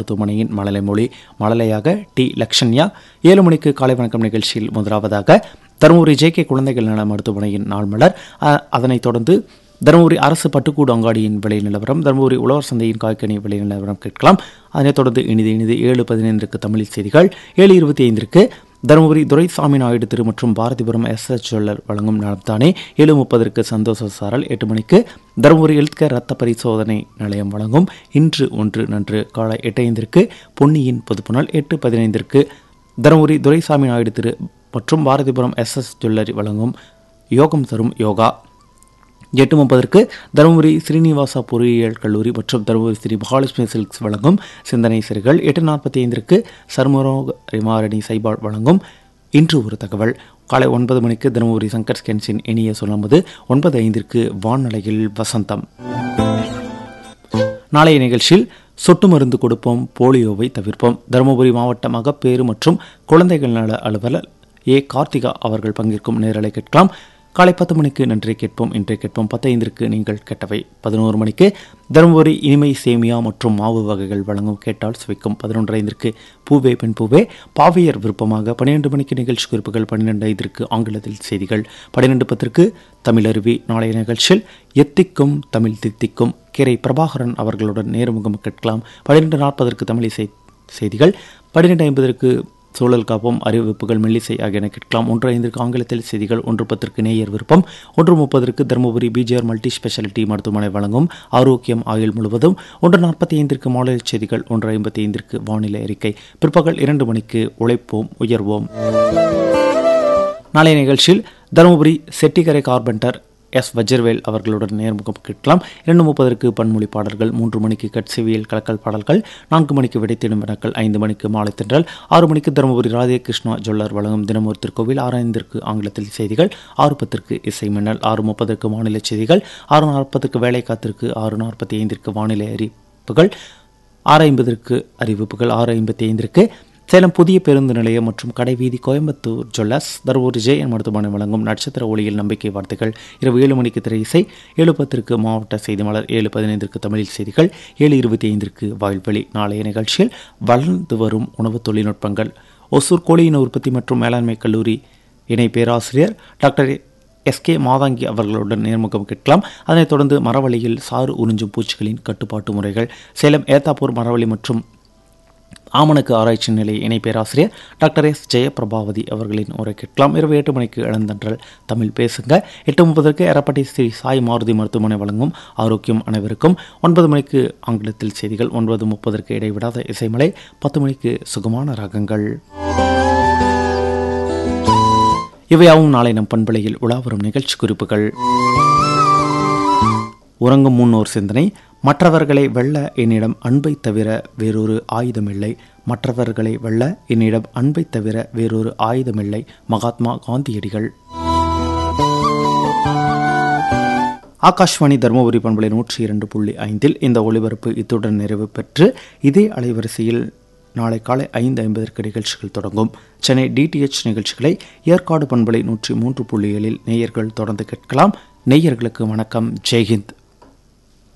மருத்துவமனையின் மழலை மொழி மழலையாக டி லக்ஷன்யா ஏழு மணிக்கு காலை வணக்கம் நிகழ்ச்சியில் முதலாவதாக தருமபுரி ஜே கே குழந்தைகள் நல மருத்துவமனையின் நாள் மலர் அ- அதனைத் தொடர்ந்து தருமபுரி அரசு பட்டுக்கூடு அங்காடியின் விலை நிலவரம் தருமபுரி உழவர் சந்தையின் காய்கனி விலை நிலவரம் கேட்கலாம் அதனைத் தொடர்ந்து இனிது இனிது ஏழு பதினைந்திற்கு தமிழில் செய்திகள் ஏழு இருபத்தி ஐந்திற்கு தருமபுரி துரைசாமி நாயுடு திரு மற்றும் பாரதிபுரம் எஸ் எஸ் ஜுவல்லர் வழங்கும் நலம்தானே ஏழு முப்பதற்கு சந்தோஷ சாரல் எட்டு மணிக்கு தருமபுரி ஹெல்த் கேர் ரத்த பரிசோதனை நிலையம் வழங்கும் இன்று ஒன்று நன்று காலை எட்டு ஐந்திற்கு பொன்னியின் பொதுப்புணல் எட்டு பதினைந்திற்கு தருமபுரி துரைசாமி நாயுடு திரு மற்றும் பாரதிபுரம் எஸ் எஸ் ஜுவல்லரி வழங்கும் யோகம் தரும் யோகா எட்டு முப்பதற்கு தருமபுரி ஸ்ரீனிவாசா பொறியியல் கல்லூரி மற்றும் தருமபுரி ஸ்ரீ மகாலட்சுமி சில்க்ஸ் வழங்கும் சிந்தனை சிறுகள் எட்டு நாற்பத்தி ஐந்திற்கு சர்மரோக ரிமாரணி சைபால் வழங்கும் இன்று ஒரு தகவல் காலை ஒன்பது மணிக்கு தருமபுரி சங்கர் ஸ்கென்ஸின் இனிய சொல்லும்போது ஒன்பது ஐந்திற்கு வான்நிலையில் வசந்தம் நாளைய நிகழ்ச்சியில் சொட்டு மருந்து கொடுப்போம் போலியோவை தவிர்ப்போம் தருமபுரி மாவட்ட மகப்பேறு மற்றும் குழந்தைகள் நல அலுவலர் ஏ கார்த்திகா அவர்கள் பங்கேற்கும் நேரலை கேட்கலாம் காலை பத்து மணிக்கு நன்றி கேட்போம் இன்றை கேட்போம் பத்து ஐந்திற்கு நீங்கள் கேட்டவை பதினோரு மணிக்கு தருமபுரி இனிமை சேமியா மற்றும் மாவு வகைகள் வழங்கும் கேட்டால் சுவைக்கும் பதினொன்று ஐந்திற்கு பூவே பெண் பூவே பாவியர் விருப்பமாக பன்னிரண்டு மணிக்கு நிகழ்ச்சி குறிப்புகள் பன்னிரெண்டு ஐந்திற்கு ஆங்கிலத்தில் செய்திகள் பன்னிரெண்டு பத்திற்கு தமிழருவி நாளைய நிகழ்ச்சியில் எத்திக்கும் தமிழ் தித்திக்கும் கிரை பிரபாகரன் அவர்களுடன் நேர்முகம் கேட்கலாம் பன்னிரெண்டு நாற்பதற்கு தமிழிசை செய்திகள் பன்னிரெண்டு ஐம்பதற்கு சூழல் காப்போம் அறிவிப்புகள் மெல்லிசை ஆகியன கேட்கலாம் ஒன்று ஐந்திற்கு ஆங்கிலத்தில் செய்திகள் ஒன்று பத்திற்கு நேயர் விருப்பம் ஒன்று முப்பதற்கு தருமபுரி பிஜிஆர் மல்டி ஸ்பெஷாலிட்டி மருத்துவமனை வழங்கும் ஆரோக்கியம் ஆயுள் முழுவதும் ஒன்று நாற்பத்தி ஐந்திற்கு மாநில செய்திகள் ஒன்று ஐம்பத்தி ஐந்திற்கு வானிலை அறிக்கை பிற்பகல் இரண்டு மணிக்கு உழைப்போம் உயர்வோம் நாளைய நிகழ்ச்சியில் தருமபுரி செட்டிக்கரை கார்பெண்டர் எஸ் வஜ்ரவேல் அவர்களுடன் நேர்முகம் கேட்கலாம் இரண்டு முப்பதற்கு பன்மொழி பாடல்கள் மூன்று மணிக்கு கட்சிவியல் கலக்கல் பாடல்கள் நான்கு மணிக்கு விடைத்திடும் வினாக்கள் ஐந்து மணிக்கு மாலை தென்றல் ஆறு மணிக்கு தருமபுரி ராதே கிருஷ்ணா ஜுவல்லர் வழங்கும் தினமொரு திருக்கோவில் ஆறு ஐந்திற்கு ஆங்கிலத்தில் செய்திகள் ஆறு பத்திற்கு இசை மின்னல் ஆறு முப்பதற்கு மாநில செய்திகள் ஆறு நாற்பதுக்கு வேலை காத்திற்கு ஆறு நாற்பத்தி ஐந்திற்கு வானிலை அறிவிப்புகள் ஆறு ஐம்பதற்கு அறிவிப்புகள் ஆறு ஐம்பத்தி ஐந்திற்கு சேலம் புதிய பேருந்து நிலையம் மற்றும் கடைவீதி கோயம்புத்தூர் ஜுவல்லர்ஸ் தருமபுரி ஜெயன் மருத்துவமனை வழங்கும் நட்சத்திர ஒளியில் நம்பிக்கை வார்த்தைகள் இரவு ஏழு மணிக்கு திரை இசை ஏழு பத்திற்கு மாவட்ட செய்தி மலர் ஏழு பதினைந்திற்கு தமிழில் செய்திகள் ஏழு இருபத்தி ஐந்திற்கு வாயில்வெளி நாளைய நிகழ்ச்சியில் வளர்ந்து வரும் உணவு தொழில்நுட்பங்கள் ஒசூர் கோழியின உற்பத்தி மற்றும் மேலாண்மை கல்லூரி இணை பேராசிரியர் டாக்டர் எஸ்கே மாதாங்கி அவர்களுடன் நேர்முகம் கேட்கலாம் அதனைத் தொடர்ந்து மரவழியில் சாறு உறிஞ்சும் பூச்சிகளின் கட்டுப்பாட்டு முறைகள் சேலம் ஏத்தாப்பூர் மரவழி மற்றும் ஆமணக்கு ஆராய்ச்சி நிலைய இணை பேராசிரியர் டாக்டர் எஸ் ஜெயபிரபாவதி அவர்களின் உரை கேட்கலாம் இரவு எட்டு மணிக்கு இளந்தன்றல் தமிழ் பேசுங்க எட்டு முப்பதற்கு எரப்பட்டி ஸ்ரீ சாய் மாருதி மருத்துவமனை வழங்கும் ஆரோக்கியம் அனைவருக்கும் ஒன்பது மணிக்கு ஆங்கிலத்தில் செய்திகள் ஒன்பது முப்பதற்கு இடைவிடாத இசைமலை பத்து மணிக்கு சுகமான ராகங்கள் இவையாவும் நாளை நம் பண்பலையில் உலாவரும் நிகழ்ச்சி குறிப்புகள் உறங்கும் முன்னோர் சிந்தனை மற்றவர்களை வெல்ல என்னிடம் அன்பை தவிர வேறொரு ஆயுதமில்லை மற்றவர்களை வெல்ல என்னிடம் அன்பை தவிர வேறொரு ஆயுதமில்லை மகாத்மா காந்தியடிகள் ஆகாஷ்வாணி தருமபுரி பண்பலை நூற்றி இரண்டு புள்ளி ஐந்தில் இந்த ஒளிபரப்பு இத்துடன் நிறைவு பெற்று இதே அலைவரிசையில் நாளை காலை ஐந்து ஐம்பதற்கு நிகழ்ச்சிகள் தொடங்கும் சென்னை டிடிஎச் நிகழ்ச்சிகளை ஏற்காடு பண்பலை நூற்றி மூன்று புள்ளி ஏழில் நேயர்கள் தொடர்ந்து கேட்கலாம் நேயர்களுக்கு வணக்கம் ஜெய்ஹிந்த்